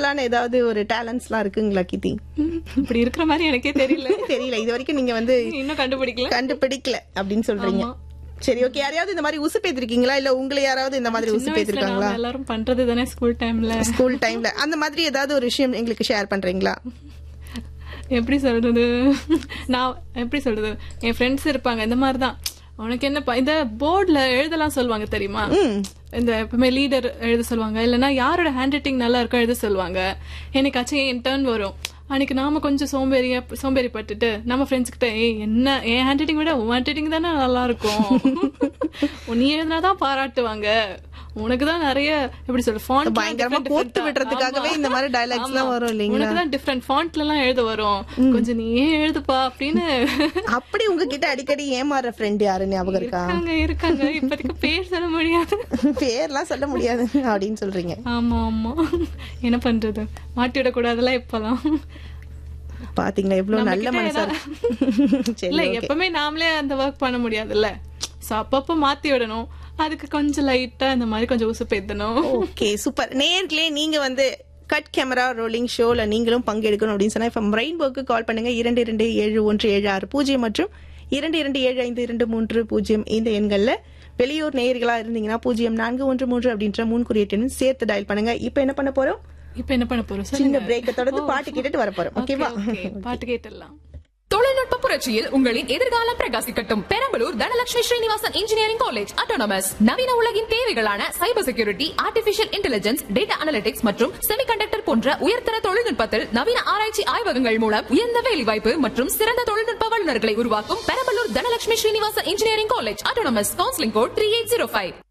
ஸ்பெஷலான ஏதாவது ஒரு டேலண்ட்ஸ்லாம் இருக்குங்களா கீர்த்தி இப்படி இருக்கிற மாதிரி எனக்கே தெரியல தெரியல இது வரைக்கும் நீங்க வந்து இன்னும் கண்டுபிடிக்கல கண்டுபிடிக்கல அப்படின்னு சொல்றீங்க ஆமா. சரி ஓகே யாரையாவது இந்த மாதிரி உசுப்பேத்திருக்கீங்களா இல்ல உங்களை யாராவது இந்த மாதிரி சின்ன வயசுல உசுப்பேத்திருக்காங்களா நாம எல்லாரும் பண்றது தானே ஸ்கூல் டைம்ல ஸ்கூல் டைம்ல அந்த மாதிரி ஏதாவது ஒரு விஷயம் எங்களுக்கு ஷேர் பண்றீங்களா எப்படி சொல்றது நான் எப்படி சொல்றது என் ஃப்ரெண்ட்ஸ் இருப்பாங்க இந்த மாதிரி தான் உனக்கு என்னப்பா இந்த போர்டுல எழுதலாம் சொல்லுவாங்க தெரியுமா இந்த எப்பவுமே லீடர் எழுத சொல்லுவாங்க இல்லைன்னா யாரோட ஹேண்ட் ரைட்டிங் நல்லா இருக்கோ எழுத சொல்லுவாங்க என்னைக்காச்சும் என் டர்ன் வரும் அன்னைக்கு நாம கொஞ்சம் சோம்பேறியா சோம்பேறி பட்டுட்டு நம்ம ஃப்ரெண்ட்ஸ் கிட்ட ஏய் என்ன என் ஹேண்ட் ரைட்டிங் விட உன் ஹேண்ட் ரைட்டிங் தானே நல்லா இருக்கும் நீ எழுதினாதான் பாராட்டுவாங்க உனக்கு தான் நிறைய எப்படி சொல்ற ஃபாண்ட் பயங்கரமா கோர்த்து விடுறதுக்காகவே இந்த மாதிரி dialogues எல்லாம் வரும் இல்லைங்களா? உனக்கு தான் டிஃப்ரெண்ட் ஃபாண்ட்ல எல்லாம் எழுத வரும் கொஞ்சம் நீ ஏன் எழுதுப்பா அப்படின்னு அப்படி உங்ககிட்ட அடிக்கடி ஏமாற ஃப்ரெண்ட் யாரு ஞாபகம் இருக்கா இருக்காங்க இருக்காங்க இப்போதைக்கு பேர் சொல்ல முடியாது பேர்லாம் சொல்ல முடியாது அப்படின்னு சொல்றீங்க ஆமா ஆமா என்ன பண்றது மாட்டி விடக்கூடாதுல இப்பெல்லாம் பாத்தீங்களா எவ்வளவு நல்ல நம்மகிட்ட மனசா இருக்கு. சரி இல்ல எப்பவுமே நாமளே அந்த ஒர்க் பண்ண முடியாதுல்ல சோ அப்பப்ப மாத்தி விடணும் அதுக்கு கொஞ்சம் லைட்டா இந்த மாதிரி கொஞ்சம் உசு பேத்தணும் ஓகே சூப்பர் நேர்களே நீங்க வந்து கட் கேமரா ரோலிங் ஷோல நீங்களும் பங்கெடுக்கணும் அப்படின்னு சொன்னா இப்ப ரெயின்போக்கு கால் பண்ணுங்க இரண்டு இரண்டு ஏழு ஒன்று ஏழு ஆறு பூஜ்ஜியம் மற்றும் இரண்டு இரண்டு ஏழு ஐந்து இரண்டு மூன்று பூஜ்ஜியம் இந்த எண்கள்ல வெளியூர் நேயர்களா இருந்தீங்கன்னா பூஜ்ஜியம் நான்கு ஒன்று மூன்று அப்படின்ற முன் குறியீட்டுன்னு சேர்த்து டயல் பண்ணுங்க இப்ப என்ன பண்ண போறோம் இப்ப என்ன பண்ண போறோம் சின்ன சொல்லுங்க பிரேக்கை தொடர்ந்து பாட்டு கேட்டுட்டு வர போறோம் ஓகேவா Okay, okay. பாட்டு கேட்டுடலாம் தொழில்நுட்ப புரட்சியில் உங்களின் எதிர்காலம் பிரகாசிக்கட்டும் Perambalur Dhanalakshmi Srinivasan engineering college autonomous நவீன உலகின் தேவைகளான cyber security artificial intelligence data analytics மற்றும் செமிகண்டக்டர் போன்ற உயர்தர தொழில்நுட்பத்தில் நவீன ஆராய்ச்சி ஆய்வகங்கள் மூலம் உயர்ந்த வேலைவாய்ப்பு மற்றும் சிறந்த தொழில்நுட்ப வல்லுநர்களை உருவாக்கும் Perambalur Dhanalakshmi Srinivasan engineering college autonomous counselling code three eight zero five